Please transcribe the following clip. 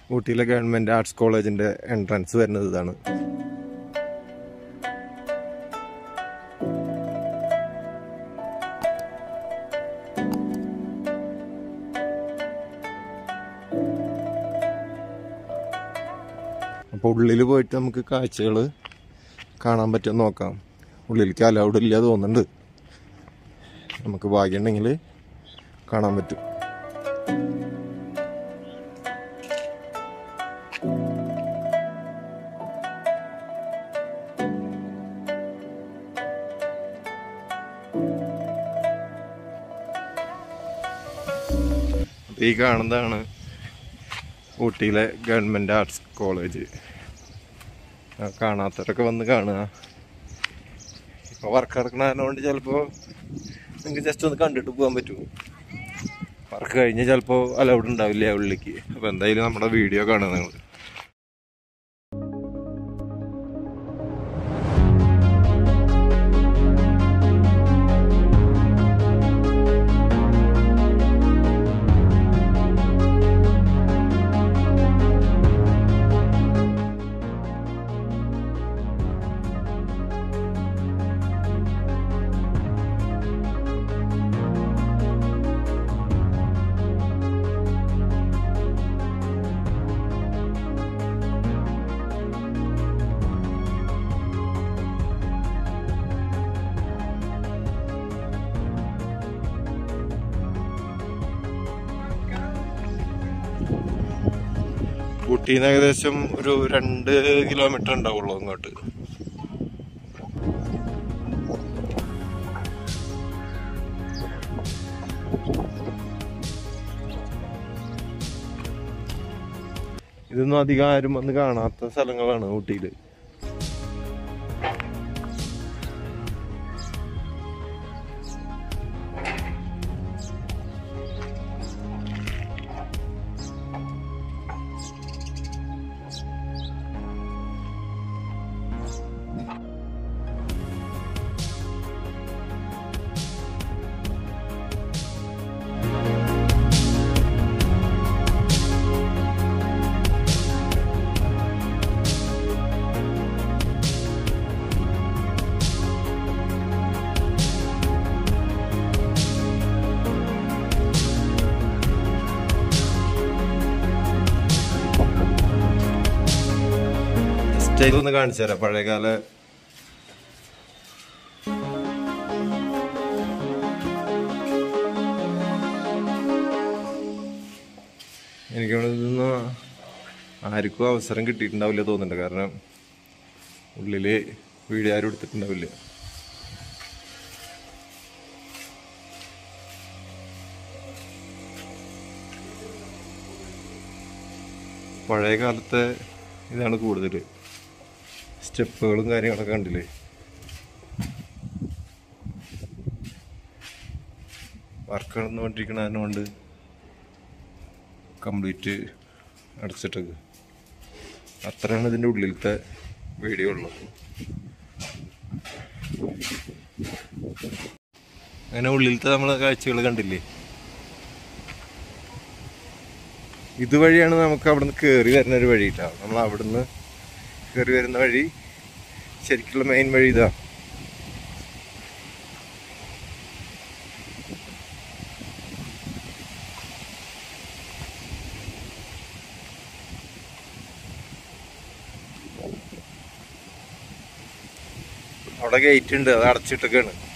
ഊട്ടിയിലെ government arts കോളേജിൻ്റെ entrance വരുന്നത് ഇതാണ് അപ്പോൾ ഉള്ളിൽ പോയിട്ട് നമുക്ക് കാഴ്ചകൾ കാണാൻ പറ്റുമോ നോക്കാം ഉള്ളിലേക്ക് അലൗഡ് ഇല്ല തോന്നുന്നുണ്ട് നമുക്ക് ഭാഗ്യമുണ്ടെങ്കിൽ കാണാൻ പറ്റും ഈ കാണുന്നതാണ് ഊട്ടിയിലെ ഗവൺമെൻറ് ആർട്സ് കോളേജ് ആ, കാണാത്തവരൊക്കെ വന്ന് കാണുക ഇപ്പോൾ വർക്ക് നടക്കണതുകൊണ്ട് ചിലപ്പോൾ നിങ്ങൾക്ക് ജസ്റ്റ് ഒന്ന് കണ്ടിട്ട് പോകാൻ പറ്റും വർക്ക് കഴിഞ്ഞ് ചിലപ്പോൾ അലൗഡ് ഉണ്ടാവില്ല ഉള്ളിലേക്ക് അപ്പോൾ എന്തായാലും നമ്മുടെ വീഡിയോ കാണുക നിങ്ങൾ ഊട്ടിയിൽ നിന്ന് ഏകദേശം ഒരു രണ്ട് കിലോമീറ്റർ ഉണ്ടാവുള്ളൂ അങ്ങോട്ട് ഇതൊന്നും അധികം ആരും വന്ന് കാണാത്ത സ്ഥലങ്ങളാണ് ഊട്ടിയിൽ ജസ്റ്റ് ഇതൊന്ന് കാണിച്ചു തരാം പഴയകാല എനിക്കവിടെ ഇതൊന്നും ആർക്കും അവസരം കിട്ടിയിട്ടുണ്ടാവില്ല തോന്നുന്നുണ്ട് കാരണം ഉള്ളില് വീഡിയോ ആരും എടുത്തിട്ടുണ്ടാവില്ല പഴയ കാലത്തെ ഇതാണ് കൂടുതൽ സ്റ്റെപ്പുകളും കാര്യങ്ങളൊക്കെ കണ്ടില്ലേ വർക്ക് നടന്നുകൊണ്ടിരിക്കണതുകൊണ്ട് കംപ്ലീറ്റ് അടച്ചിട്ടത് അത്രയാണ് ഇതിൻ്റെ ഉള്ളിലത്തെ വീഡിയോ ഉള്ളത് അങ്ങനെ ഉള്ളിലത്തെ നമ്മൾ കാഴ്ചകൾ കണ്ടില്ലേ ഇതുവഴിയാണ് നമുക്ക് അവിടുന്ന് കയറി വരുന്ന ഒരു വഴി കേട്ടോ നമ്മൾ അവിടുന്ന് കയറി വരുന്ന വഴി ശരിക്കുള്ള മെയിൻ വഴി ഇതാ അവിടെ ഗേറ്റ് ഉണ്ട് അത് അടച്ചിട്ടൊക്കെയാണ്